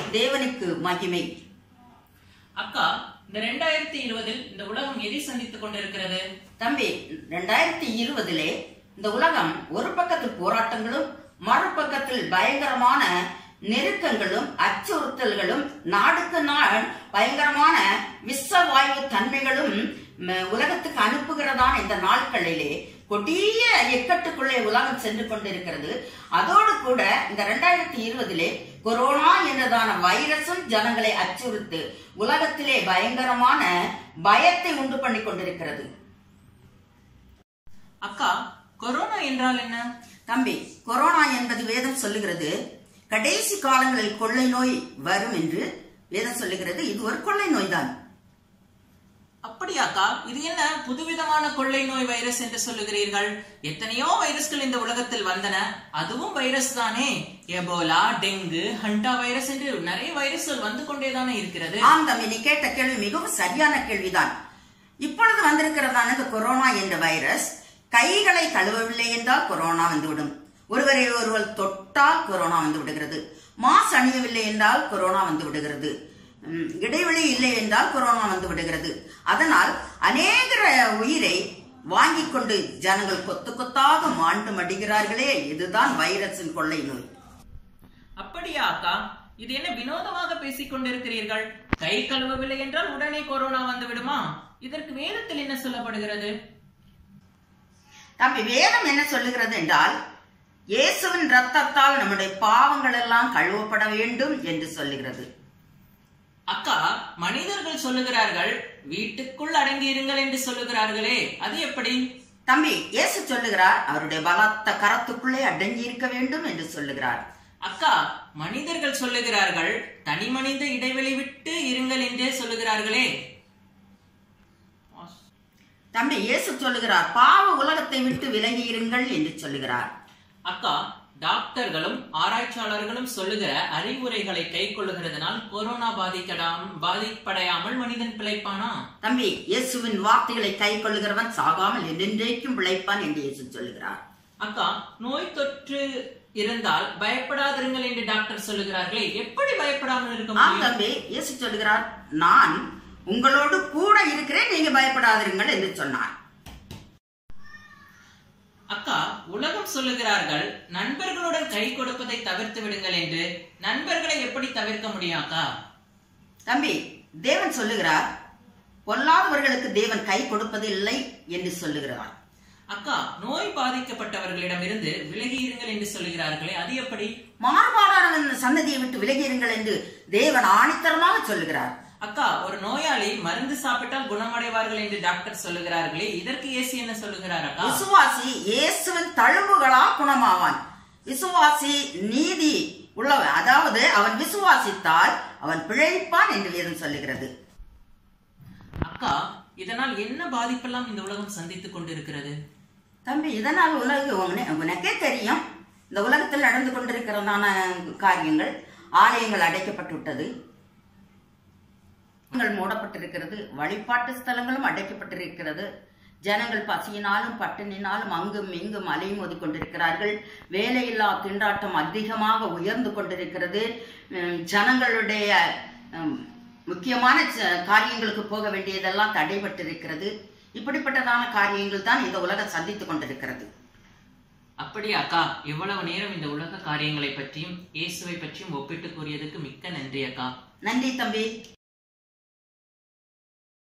தேவனுக்கு மகிமை அக்கா இந்த ரெண்டாயிரத்தி இருபதில் இந்த உலகம் எதை சந்தித்துக் கொண்டிருக்கிறது தம்பி ரெண்டாயிரத்தி இருபதிலே இந்த உலகம் ஒரு பக்கத்தில் போராட்டங்களும் மறுபக்கத்தில் பயங்கரமான நெருக்கங்களும் அச்சுறுத்தல்களும் நாடுக்கு நாள் பயங்கரமான விஷவாயு தன்மைகளும் ம், உலகத்துக்கு அனுப்புகிறதான இந்த நாட்களிலே கொடிய இக்கட்டுக்குள்ளே உலகம் சென்று கொண்டிருக்கிறது அதோடு கூட இந்த ரெண்டாயிரத்தி இருபதிலே கொரோனா என்றதான வைரஸும் ஜனங்களை அச்சுறுத்து உலகத்திலே பயங்கரமான பயத்தை உண்டு பண்ணி கொண்டிருக்கிறது அக்கா கொரோனா என்றால் என்ன தம்பி கொரோனா என்பது வேதம் சொல்லுகிறது கடைசி காலங்களில் கொள்ளை நோய் வரும் என்று வேதம் சொல்லுகிறது இது ஒரு கொள்ளை நோய்தான் அப்படியாக்கா இது என்ன புதுவிதமான கொள்ளை நோய் வைரஸ் என்று சொல்லுகிறீர்கள் எத்தனையோ வைரஸ்கள் இந்த உலகத்தில் வந்தன அதுவும் வைரஸ் தானே எபோலா டெங்கு ஹண்டா வைரஸ் என்று நிறைய வைரஸ்கள் வந்து கொண்டேதானே இருக்கிறது ஆம் தம்பி நீ கேட்ட கேள்வி மிகவும் சரியான கேள்விதான் இப்பொழுது வந்திருக்கிறதான இந்த கொரோனா என்ற வைரஸ் கைகளை கழுவவில்லை என்றால் கொரோனா வந்துவிடும் ஒருவரை ஒருவர் தொட்டால் கொரோனா வந்து விடுகிறது மாஸ்க் அணியவில்லை என்றால் கொரோனா வந்து விடுகிறது உம், இடைவெளி இல்லை என்றால் கொரோனா வந்து விடுகிறது அதனால் அநேக உயிரை வாங்கிக் கொண்டு ஜனங்கள் கொத்து கொத்தாக மாண்டு மடிகிறார்களே இதுதான் வைரஸின் கொள்ளை நோய் அப்படியா அக்கா இது என்ன வினோதமாக பேசிக் கொண்டிருக்கிறீர்கள் கை கழுவவில்லை என்றால் உடனே கொரோனா வந்து விடுமா இதற்கு வேதத்தில் என்ன சொல்லப்படுகிறது தம்பி வேதம் என்ன சொல்லுகிறது என்றால் இயேசுவின் ரத்தத்தால் நம்முடைய பாவங்கள் எல்லாம் கழுவப்பட வேண்டும் என்று சொல்லுகிறது அக்கா மனிதர்கள் சொல்லுகிறார்கள் வீட்டுக்குள் அடங்கி இருங்கள் என்று சொல்லுகிறார்களே அது எப்படி தம்பி இயேசு சொல்லுகிறார் அவருடைய பலத்த கரத்துக்குள்ளே அடங்கி இருக்க வேண்டும் என்று சொல்லுகிறார் அக்கா மனிதர்கள் சொல்லுகிறார்கள் தனி மனித இடைவெளி விட்டு இருங்கள் என்றே சொல்லுகிறார்களே தம்பி இயேசு சொல்லுகிறார் பாவ உலகத்தை விட்டு விலகி இருங்கள் என்று சொல்லுகிறார் அக்கா டாக்டர்களும் ஆராய்ச்சியாளர்களும் சொல்லுகிற அறிவுரைகளை கை கொள்ளுகிறதுனால் கொரோனா பாதிக்கடாம் பாதிப்படையாமல் மனிதன் பிழைப்பானா தம்பி இயேசுவின் வார்த்தைகளை கை கொள்ளுகிறவன் சாகாமல் என்றென்றைக்கும் பிழைப்பான் என்று இயேசு சொல்லுகிறார் அக்கா நோய் தொற்று இருந்தால் பயப்படாதிருங்கள் என்று டாக்டர் சொல்லுகிறார்களே எப்படி பயப்படாமல் இருக்க ஆம் முடியும் தம்பி இயேசு சொல்லுகிறார் நான் உங்களோடு கூட இருக்கிறேன் நீங்க பயப்படாதிருங்கள் என்று சொன்னார் அக்கா உலகம் சொல்லுகிறார்கள் நண்பர்களுடன் கை கொடுப்பதை தவிர்த்து விடுங்கள் என்று நண்பர்களை எப்படி தவிர்க்க முடியும் அக்கா தம்பி தேவன் சொல்லுகிறார் பொல்லாதவர்களுக்கு தேவன் கை கொடுப்பதில்லை என்று சொல்லுகிறார் அக்கா நோய் பாதிக்கப்பட்டவர்களிடமிருந்து விலகி இருங்கள் என்று சொல்லுகிறார்களே அது எப்படி மாறுபாடான சன்னதியை விட்டு விலகியிருங்கள் என்று தேவன் ஆணித்தரமாக சொல்லுகிறார் அக்கா ஒரு நோயாளி மருந்து சாப்பிட்டால் குணமடைவார்கள் என்று டாக்டர் சொல்லுகிறார்களே இதற்கு இயேசு என்ன சொல்லுகிறார் அக்கா விசுவாசி இயேசுவின் தழும்புகளால் குணமாவான் விசுவாசி நீதி உள்ளவன் அதாவது அவன் விசுவாசித்தால் அவன் பிழைப்பான் என்று வேதம் சொல்லுகிறது அக்கா இதனால் என்ன பாதிப்பெல்லாம் இந்த உலகம் சந்தித்துக் கொண்டிருக்கிறது தம்பி இதனால் உலக உன- உனக்கே தெரியும் இந்த உலகத்தில் நடந்து கொண்டிருக்கிறதான காரியங்கள் ஆலயங்கள் அடைக்கப்பட்டு விட்டது ங்கள் மூடப்பட்டிருக்கிறது வழிபாட்டு ஸ்தலங்களும் அடைக்கப்பட்டிருக்கிறது ஜனங்கள் பசியினாலும் பட்டினினாலும் அங்கும் இங்கும் அலைமோதி கொண்டிருக்கிறார்கள் வேலையில்லா திண்டாட்டம் அதிகமாக உயர்ந்து கொண்டிருக்கிறது உம், ஜனங்களுடைய உம், முக்கியமான ச- காரியங்களுக்கு போக வேண்டியதெல்லாம் தடைபட்டிருக்கிறது இப்படிப்பட்டதான காரியங்கள் தான் இந்த உலகம் சந்தித்துக் கொண்டிருக்கிறது அப்படியா அக்கா இவ்வளவு நேரம் இந்த உலக காரியங்களை பற்றியும் இயேசுவை பற்றியும் ஒப்பிட்டு கூறியதுக்கு மிக்க நன்றி அக்கா நன்றி தம்பி